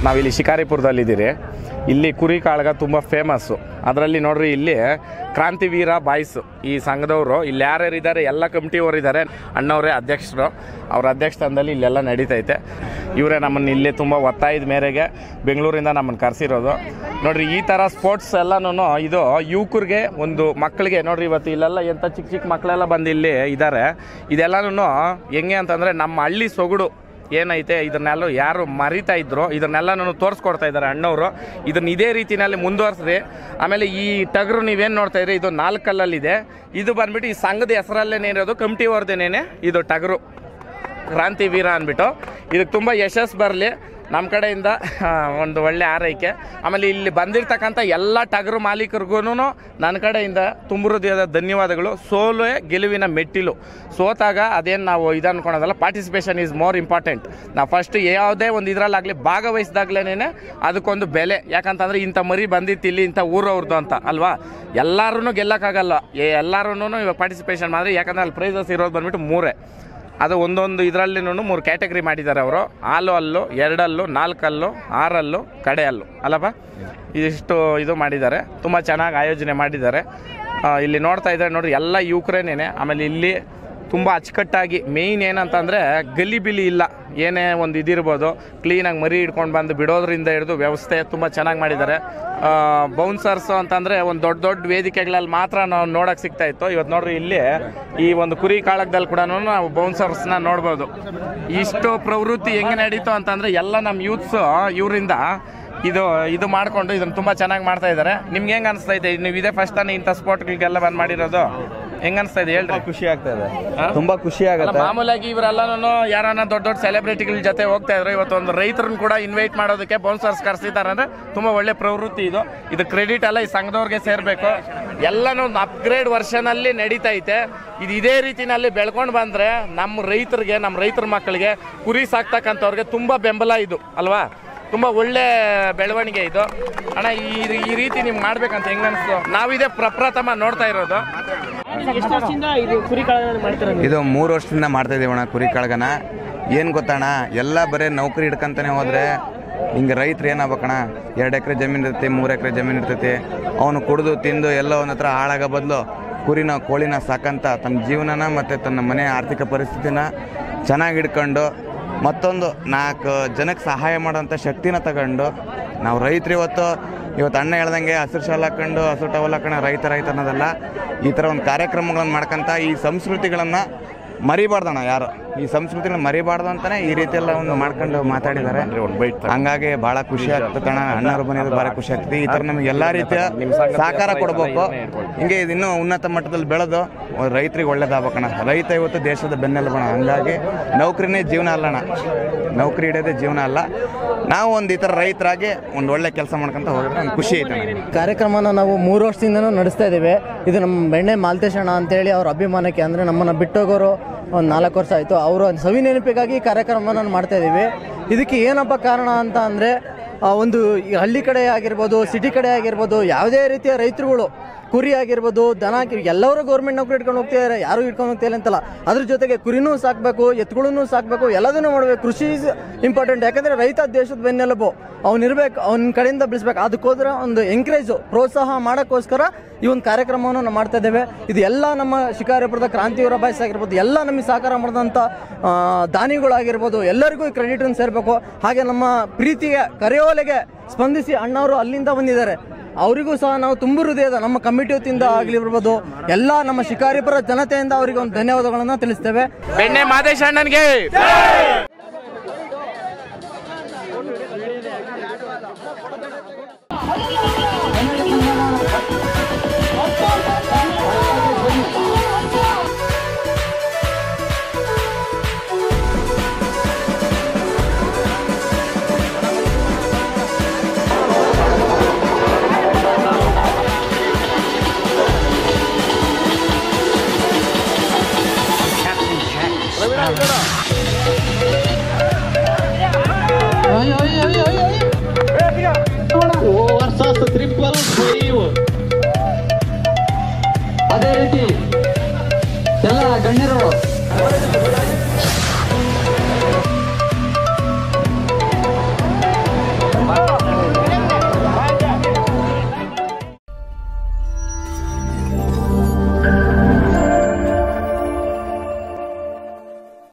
ಇವತ್ತು ನಾವಿಲ್ಲಿ ಶಿಕಾರಿಪುರದಲ್ಲಿದ್ದೀರಿ ಇಲ್ಲಿ ಕುರಿ ಕಾಳಗ ತುಂಬ ಫೇಮಸ್ಸು ಅದರಲ್ಲಿ ನೋಡ್ರಿ ಇಲ್ಲಿ ಕ್ರಾಂತಿವೀರ ಬಾಯ್ಸ್ ಈ ಸಂಘದವರು ಇಲ್ಲಿ ಯಾರ್ಯಾರು ಇದ್ದಾರೆ ಎಲ್ಲ ಕಮಿಟಿಯವರು ಇದ್ದಾರೆ ಅಣ್ಣವರೇ ಅಧ್ಯಕ್ಷರು ಅವ್ರ ಅಧ್ಯಕ್ಷತನದಲ್ಲಿ ಇಲ್ಲೆಲ್ಲ ನಡೀತೈತೆ ಇವರೇ ನಮ್ಮನ್ನು ಇಲ್ಲಿ ತುಂಬ ಒತ್ತಾಯದ ಮೇರೆಗೆ ಬೆಂಗಳೂರಿಂದ ನಮ್ಮನ್ನು ಕರೆಸಿರೋದು ನೋಡ್ರಿ ಈ ಥರ ಸ್ಪೋರ್ಟ್ಸ್ ಎಲ್ಲನೂ ಇದು ಯುವಕರಿಗೆ ಒಂದು ಮಕ್ಕಳಿಗೆ ನೋಡ್ರಿ ಇವತ್ತು ಇಲ್ಲೆಲ್ಲ ಎಂಥ ಚಿಕ್ಕ ಚಿಕ್ಕ ಮಕ್ಕಳೆಲ್ಲ ಬಂದು ಇಲ್ಲಿ ಇದ್ದಾರೆ ಇದೆಲ್ಲನೂ ಹೆಂಗೆ ಅಂತಂದರೆ ನಮ್ಮ ಹಳ್ಳಿ ಸೊಗಡು ಏನೈತೆ ಇದನ್ನೆಲ್ಲ ಯಾರು ಮರಿತಾ ಇದ್ರು ಇದನ್ನೆಲ್ಲನೂ ತೋರಿಸ್ಕೊಡ್ತಾ ಇದ್ದಾರೆ ಅಣ್ಣವರು ಇದನ್ನ ಇದೇ ರೀತಿನಲ್ಲಿ ಮುಂದುವರ್ಸ್ರಿ ಆಮೇಲೆ ಈ ಟಗರು ನೀವೇನು ನೋಡ್ತಾ ಇದ್ರಿ ಇದು ನಾಲ್ಕಲ್ಲಲ್ಲಿದೆ ಇದು ಬಂದ್ಬಿಟ್ಟು ಈ ಸಂಘದ ಹೆಸರಲ್ಲೇನೇ ಇರೋದು ಕಮಿಟಿ ಅವ್ರದ್ದೇನೇನೆ ಇದು ಟಗರು ಕ್ರಾಂತಿ ವೀರ ಅಂದ್ಬಿಟ್ಟು ಇದಕ್ಕೆ ತುಂಬ ಯಶಸ್ಸು ಬರಲಿ ನಮ್ಮ ಕಡೆಯಿಂದ ಆ, ಒಂದು ಒಳ್ಳೆ ಆರೈಕೆ ಆಮೇಲೆ ಇಲ್ಲಿ ಬಂದಿರ್ತಕ್ಕಂಥ ಎಲ್ಲ ಟಗರು ಮಾಲೀಕರಿಗೂ ನನ್ನ ಕಡೆಯಿಂದ ತುಂಬ ಹೃದಯದ ಧನ್ಯವಾದಗಳು ಸೋಲೇ ಗೆಲುವಿನ ಮೆಟ್ಟಿಲು ಸೋತಾಗ ಅದೇನು ನಾವು ಇದು ಅನ್ಕೊಳೋದಲ್ಲ ಪಾರ್ಟಿಸಿಪೇಷನ್ ಈಸ್ ಮೋರ್ ಇಂಪಾರ್ಟೆಂಟ್ ನಾವು ಫಸ್ಟ್ ಯಾವುದೇ ಒಂದು ಇದರಲ್ಲಾಗಲಿ ಭಾಗವಹಿಸಿದಾಗ್ಲೇ ಅದಕ್ಕೊಂದು ಬೆಲೆ ಯಾಕಂತಂದ್ರೆ ಇಂಥ ಮರಿ ಬಂದಿತ್ತು ಇಲ್ಲಿ ಇಂಥ ಊರವ್ರದ್ದು ಅಂತ ಅಲ್ವಾ ಎಲ್ಲರೂ ಗೆಲ್ಲಕ್ಕಾಗಲ್ಲ ಎಲ್ಲರೂ ಇವಾಗ ಪಾರ್ಟಿಸಿಪೇಷನ್ ಮಾಡಿದ್ರೆ ಯಾಕಂದ್ರೆ ಅಲ್ಲಿ ಪ್ರೈಸಸ್ ಇರೋದು ಬಂದ್ಬಿಟ್ಟು ಮೂರೇ ಅದು ಒಂದೊಂದು ಇದರಲ್ಲಿನೂ ಮೂರು ಕ್ಯಾಟಗರಿ ಮಾಡಿದ್ದಾರೆ ಅವರು ಹಾಲು ಹಲ್ಲು ಎರಡಲ್ಲು ನಾಲ್ಕಲ್ಲು ಆರಲ್ಲು ಕಡೆ ಹಲ್ಲು ಅಲ್ಲಪ್ಪ ಇದಿಷ್ಟು ಇದು ಮಾಡಿದ್ದಾರೆ ತುಂಬ ಚೆನ್ನಾಗಿ ಆಯೋಜನೆ ಮಾಡಿದ್ದಾರೆ ಆ, ಇಲ್ಲಿ ನೋಡ್ತಾ ಇದ್ದಾರೆ ನೋಡ್ರಿ ಎಲ್ಲ ಯುವಕರೇನೇನೆ ಆಮೇಲೆ ಇಲ್ಲಿ ತುಂಬ ಅಚ್ಚುಕಟ್ಟಾಗಿ ಮೇಯ್ನ್ ಏನಂತಂದರೆ ಗಲಿಬಿಲಿ ಇಲ್ಲ ಏನೇ ಒಂದು ಇದಿರ್ಬೋದು ಕ್ಲೀನಾಗಿ ಮರಿ ಹಿಡ್ಕೊಂಡು ಬಂದು ಬಿಡೋದ್ರಿಂದ ಹಿಡಿದು ವ್ಯವಸ್ಥೆ ತುಂಬ ಚೆನ್ನಾಗಿ ಮಾಡಿದ್ದಾರೆ ಬೌನ್ಸರ್ಸು ಅಂತಂದರೆ ಒಂದು ದೊಡ್ಡ ದೊಡ್ಡ ವೇದಿಕೆಗಳಲ್ಲಿ ಮಾತ್ರ ನಾವು ನೋಡೋಕೆ ಸಿಗ್ತಾ ಇತ್ತು ಇವತ್ತು ನೋಡ್ರಿ ಇಲ್ಲಿ ಈ ಒಂದು ಕುರಿ ಕಾಳಗದಲ್ಲಿ ಕೂಡ ನಾವು ಬೌನ್ಸರ್ಸ್ನ ನೋಡ್ಬೋದು ಇಷ್ಟು ಪ್ರವೃತ್ತಿ ಹೆಂಗೆ ನಡೀತು ಅಂತಂದರೆ ಎಲ್ಲ ನಮ್ಮ ಯೂತ್ಸ್ ಇವರಿಂದ ಇದು ಇದು ಮಾಡಿಕೊಂಡು ಇದನ್ನು ತುಂಬ ಚೆನ್ನಾಗಿ ಮಾಡ್ತಾ ಇದ್ದಾರೆ ನಿಮ್ಗೆ ಹೆಂಗೆ ಅನಿಸ್ತಾ ಇದೆ ನೀವು ಇದೇ ಫಸ್ಟ್ ತಾನೇ ಇಂಥ ಸ್ಪೋರ್ಟ್ಗಳಿಗೆಲ್ಲ ಬಂದು ಮಾಡಿರೋದು ಹೆಂಗೆ ಅನಿಸ್ತಾ ಇದೆ ಹೇಳ್ರಿ ಖುಷಿ ಆಗ್ತಾ ಇದೆ ಹಾ? ತುಂಬಾ ಖುಷಿ ಅಲ್ಲ, ಆಗುತ್ತೆ ಮಾಮೂಲಾಗಿ ಇವರೆಲ್ಲನೂ ಯಾರನ್ನ ದೊಡ್ಡ ದೊಡ್ಡ ಸೆಲೆಬ್ರಿಟಿಗಳ ಜೊತೆ ಹೋಗ್ತಾ ಇದ್ರು ಇವತ್ತು ಒಂದು ರೈತರನ್ನ ಕೂಡ ಇನ್ವೈಟ್ ಮಾಡೋದಕ್ಕೆ ಬೌನ್ಸರ್ಸ್ ಕರ್ಸಿದ್ದಾರೆ ಅಂದ್ರೆ ತುಂಬಾ ಒಳ್ಳೆ ಪ್ರವೃತ್ತಿ ಇದು ಇದು ಕ್ರೆಡಿಟ್ ಎಲ್ಲ ಈ ಸಂಘದವ್ರಿಗೆ ಸೇರ್ಬೇಕು ಎಲ್ಲನೂ ಒಂದು ಅಪ್ಗ್ರೇಡ್ ವರ್ಷನ್ ಅಲ್ಲಿ ನಡೀತಾ ಐತೆ ಇದು ಇದೇ ರೀತಿನಲ್ಲಿ ಬೆಳ್ಕೊಂಡು ಬಂದ್ರೆ ನಮ್ಮ ರೈತರಿಗೆ ನಮ್ಮ ರೈತರ ಮಕ್ಕಳಿಗೆ ಕುರಿ ಸಾಕ್ತಕ್ಕಂಥವ್ರಿಗೆ ತುಂಬಾ ಬೆಂಬಲ ಇದು ಅಲ್ವಾ ತುಂಬಾ ಒಳ್ಳೆ ಬೆಳವಣಿಗೆ ಇದು ಅಣ್ಣ ಈ ಈ ರೀತಿ ನಿಮ್ಗೆ ಮಾಡ್ಬೇಕಂತ ಹೆಂಗ ಅನಿಸ್ತು ನಾವಿದೇ ಪ್ರಪ್ರಥಮ ನೋಡ್ತಾ ಇರೋದು ಎಷ್ಟು ವರ್ಷದಿಂದ ಇದು ಕುರಿ ಕಾಳಗ ಮಾಡ್ತೀರ ಇದು ಮೂರು ವರ್ಷದಿಂದ ಮಾಡ್ತಾ ಇದೀವಿ ಅಣ್ಣ ಕುರಿ ಕಾಳಗನ ಏನು ಗೊತ್ತಣ್ಣ ಎಲ್ಲ ಬರೀ ನೌಕರಿ ಹಿಡ್ಕಂತಾನೆ ಹೋದ್ರೆ ಹಿಂಗೆ ರೈತರು ಏನಾಗ್ಬೇಕಣ್ಣ ಎರಡು ಎಕರೆ ಜಮೀನು ಇರ್ತೈತಿ ಮೂರು ಎಕರೆ ಜಮೀನು ಇರ್ತೈತಿ ಅವನು ಕುಡಿದು ತಿಂದು ಎಲ್ಲ ಅವನ ಹತ್ರ ಹಾಳಾಗೋ ಬದಲು ಕುರಿನ ಕೋಳಿನ ಸಾಕಂತ ತನ್ನ ಜೀವನನ ಮತ್ತು ತನ್ನ ಮನೆ ಆರ್ಥಿಕ ಪರಿಸ್ಥಿತಿನ ಚೆನ್ನಾಗಿ ಹಿಡ್ಕೊಂಡು ಮತ್ತೊಂದು ನಾಲ್ಕು ಜನಕ್ಕೆ ಸಹಾಯ ಮಾಡೋಂಥ ಶಕ್ತಿನ ತಗೊಂಡು ನಾವು ರೈತರು ಇವತ್ತು ಇವತ್ತು ಅಣ್ಣ ಹೇಳ್ದಂಗೆ ಹಸಿರು ಶಾಲೆ ಹಾಕೊಂಡು ಹಸಿರು ಟವಲ್ ಹಾಕೊಂಡು ರೈತ ರೈತ ಅನ್ನೋದಲ್ಲ ಈ ಥರ ಒಂದು ಕಾರ್ಯಕ್ರಮಗಳನ್ನು ಮಾಡ್ಕೊಂತ ಈ ಸಂಸ್ಕೃತಿಗಳನ್ನು ಮರಿಬಾರ್ದಣ್ಣ ಯಾರು ಈ ಸಂಸ್ಕೃತಿನ ಮರಿಬಾರ್ದು ಅಂತಾನೆ ಈ ರೀತಿ ಎಲ್ಲ ಒಂದು ಮಾಡ್ಕೊಂಡು ಮಾತಾಡಿದ್ದಾರೆ ಒಂದು ಬೈಟ್ ಹಂಗಾಗಿ ಬಹಳ ಖುಷಿ ಆಗ್ತದೆ ಅಣ್ಣ ಅಣ್ಣವ್ರು ಬಂದಿದ್ದು ಭಾಳ ಖುಷಿ ಆಗ್ತದೆ ಈ ಥರ ನಮಗೆ ಎಲ್ಲ ರೀತಿಯ ನಿಮ್ಮ ಸಂಘದ ಸಹಕಾರ ಹೆಸರು ಕೊಡಬೇಕು ಇದನ್ನ ಇಟ್ಕೊಳ್ಳಿ. ಹಿಂಗೆ ಇದು ಇನ್ನೂ ಉನ್ನತ ಮಟ್ಟದಲ್ಲಿ ಬೆಳೆದು ರೈತರಿಗೆ ಒಳ್ಳೇದಾಗಬೇಕಣ್ಣ ರೈತ ಇವತ್ತು ದೇಶದ ಬೆನ್ನೆಲುಬಣ ಹಂಗಾಗಿ ನೌಕರಿನೇ ಜೀವನ ಅಲ್ಲಣ್ಣ ನೌಕರಿ ಹಿಡಿಯೋದೇ ಜೀವನ ಅಲ್ಲ ನಾವು ಒಂದು ಈ ಥರ ರೈತರಾಗಿ ಒಂದು ಒಳ್ಳೆ ಕೆಲಸ ಮಾಡ್ಕೊಂತ ಹೋಗಿದ್ರೆ ನಂಗೆ ಖುಷಿ ಐತೆ ಅಣ್ಣ. ಕಾರ್ಯಕ್ರಮನ ನಾವು ಮೂರು ವರ್ಷದಿಂದನೂ ನಡೆಸ್ತಾ ಇದ್ದೀವಿ ಇದು ನಮ್ಮ ಬೆಣ್ಣೆ ಮಾಲ್ತೇಶಣ್ಣ ಅಂತೇಳಿ ಅವ್ರ ಅಭಿಮಾನಕ್ಕೆ ಅಂದರೆ ನಮ್ಮನ್ನು ಬಿಟ್ಟೋಗೋರು ಒಂದು ನಾಲ್ಕು ವರ್ಷ ಆಯಿತು ಅವರು ಸವಿ ನೆನಪಿಗಾಗಿ ಈ ಕಾರ್ಯಕ್ರಮನ ಮಾಡ್ತಾ ಇದ್ದೀವಿ ಇದಕ್ಕೆ ಏನಪ್ಪ ಕಾರಣ ಅಂತ ಅಂದರೆ ಒಂದು ಈ ಹಳ್ಳಿ ಕಡೆ ಆಗಿರ್ಬೋದು ಸಿಟಿ ಕಡೆ ಆಗಿರ್ಬೋದು ಯಾವುದೇ ರೀತಿಯ ರೈತರುಗಳು ಕುರಿ ಆಗಿರ್ಬೋದು ದನ ಆಗಿರ್- ಎಲ್ಲರೂ ಗೌರ್ಮೆಂಟ್ ನೌಕರಿ ಇಟ್ಕೊಂಡು ಹೋಗ್ತಿದ್ದಾರೆ ಯಾರು ಇಟ್ಕೊಂಡು ಹೋಗ್ತಿಲ್ಲ ಅಂತಲ್ಲ ಅದ್ರ ಜೊತೆಗೆ ಕುರಿನೂ ಸಾಕಬೇಕು ಎತ್ತುಗಳನ್ನೂ ಸಾಕಬೇಕು ಎಲ್ಲದನ್ನೂ ಮಾಡಬೇಕು ಕೃಷಿ ಇಂಪಾರ್ಟೆಂಟ್ ಯಾಕಂದರೆ ರೈತ ದೇಶದ ಬೆನ್ನೆಲುಬು ಅವ್ನಿರ್ಬೇಕು ಅವ್ನ ಕಡೆಯಿಂದ ಬೆಳೆಸ್ಬೇಕು ಅದಕ್ಕೋಸ್ಕರ ಒಂದು ಎಂಕರೇಜು ಪ್ರೋತ್ಸಾಹ ಮಾಡೋಕ್ಕೋಸ್ಕರ ಈ ಒಂದು ಕಾರ್ಯಕ್ರಮವನ್ನು ನಾವು ಮಾಡ್ತಾ ಇದ್ದೇವೆ ಇದು ಎಲ್ಲ ನಮ್ಮ ಶಿಕಾರಿಪುರದ ಕ್ರಾಂತಿವೀರ ಬಾಯ್ಸ್ ಆಗಿರ್ಬೋದು ಎಲ್ಲ ನಮಗೆ ಸಹಕಾರ ಮಾಡಿದಂಥ ಆ, ದಾನಿಗಳಾಗಿರ್ಬೋದು ಎಲ್ಲರಿಗೂ ಈ ಕ್ರೆಡಿಟನ್ನು ಸೇರಬೇಕು ಹಾಗೆ ನಮ್ಮ ಪ್ರೀತಿಯ ಕರೆಯೋಲೆಗೆ ಸ್ಪಂದಿಸಿ ಅಣ್ಣವರು ಅಲ್ಲಿಂದ ಬಂದಿದ್ದಾರೆ ಅವರಿಗೂ ಸಹ ನಾವು ತುಂಬ ಹೃದಯದ ನಮ್ಮ ಕಮಿಟಿ ವತಿಯಿಂದ ಆಗಲಿ ಇರ್ಬೋದು ಎಲ್ಲ ನಮ್ಮ ಶಿಕಾರಿಪುರ ಜನತೆಯಿಂದ ಅವರಿಗೆ ಒಂದು ಧನ್ಯವಾದಗಳನ್ನು ತಿಳಿಸ್ತೇವೆ ಬೆಣ್ಣೆ ಮಾದೇಶ ಅಣ್ಣನ್ಗೆ ವರ್ಸಸ್ ಟ್ರಿಪಲ್ ಫೈವ್ ಅದೇ ರೀತಿ ಎಲ್ಲ ಗಣ್ಯರು